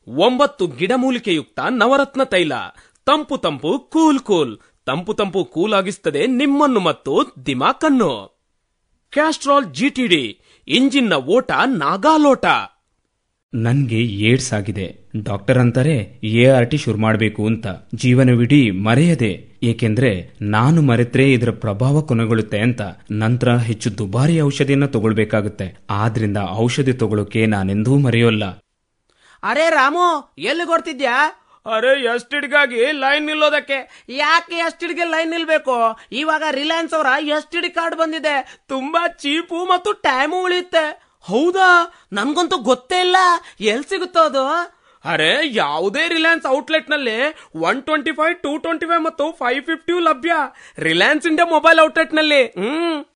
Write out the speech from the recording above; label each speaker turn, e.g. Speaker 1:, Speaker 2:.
Speaker 1: ಒಂಬತ್ತು ಗಿಡಮೂಲಿಕೆಯುಕ್ತ ನವರತ್ನ ತೈಲ ತಂಪು ತಂಪು ಕೂಲ್ ಕೂಲ್ ತಂಪು ತಂಪು ಕೂಲ್ ಆಗಿಸ್ತದೆ ನಿಮ್ಮನ್ನು ಮತ್ತು ದಿಮಾಕನ್ನು ಕ್ಯಾಸ್ಟ್ರಾಲ್ ಜಿಟಿಡಿ ಇಂಜಿನ್ನ ಓಟ ನಾಗಾಲೋಟ
Speaker 2: ನನ್ಗೆ ಏಡ್ಸ್ ಆಗಿದೆ ಡಾಕ್ಟರ್ ಅಂತಾರೆ ಎ ಆರ್ ಟಿ ಶುರು ಮಾಡಬೇಕು ಅಂತ ಜೀವನವಿಡೀ ಮರೆಯದೆ ಏಕೆಂದ್ರೆ ನಾನು ಮರೆತ್ರೆ ಇದರ ಪ್ರಭಾವ ಕೊನೆಗೊಳ್ಳುತ್ತೆ ಅಂತ ನಂತರ ಹೆಚ್ಚು ದುಬಾರಿ ಔಷಧಿಯನ್ನ ತಗೊಳ್ಬೇಕಾಗುತ್ತೆ ಆದ್ರಿಂದ ಔಷಧಿ ತಗೊಳ್ಳೋಕೆ ನಾನೆಂದೂ ಮರೆಯೋಲ್ಲ
Speaker 3: ಅರೆ ರಾಮು ಎಲ್ಲಿ ಕೊಡ್ತಿದ್ಯಾ
Speaker 1: ಅರೆ ಎಷ್ಟಿಡ್ಗಾಗಿ ಲೈನ್ ನಿಲ್ಲೋದಕ್ಕೆ
Speaker 3: ಯಾಕೆ ಎಷ್ಟಿಡ್ಗೆ ಲೈನ್ ನಿಲ್ಬೇಕು ಇವಾಗ ರಿಲಯನ್ಸ್ ಅವರ ಎಷ್ಟಿಡಿ ಕಾರ್ಡ್ ಬಂದಿದೆ ತುಂಬಾ ಚೀಪು ಮತ್ತು ಟೈಮು ಉಳಿಯುತ್ತೆ ಹೌದಾ ನನ್ಗಂತೂ ಗೊತ್ತೇ ಇಲ್ಲ ಎಲ್ ಸಿಗುತ್ತೋ ಅದು
Speaker 1: ಅರೆ ಯಾವುದೇ ರಿಲಯನ್ಸ್ ಔಟ್ಲೆಟ್ ನಲ್ಲಿ one twenty five two twenty five ಮತ್ತು ಫೈವ್ ಫಿಫ್ಟಿ ಲಭ್ಯ ರಿಲಯನ್ಸ್ ಇಂಡಿಯಾ ಮೊಬೈಲ್ ಔಟ್ಲೆಟ್ ನಲ್ಲಿ ಹ್ಮ್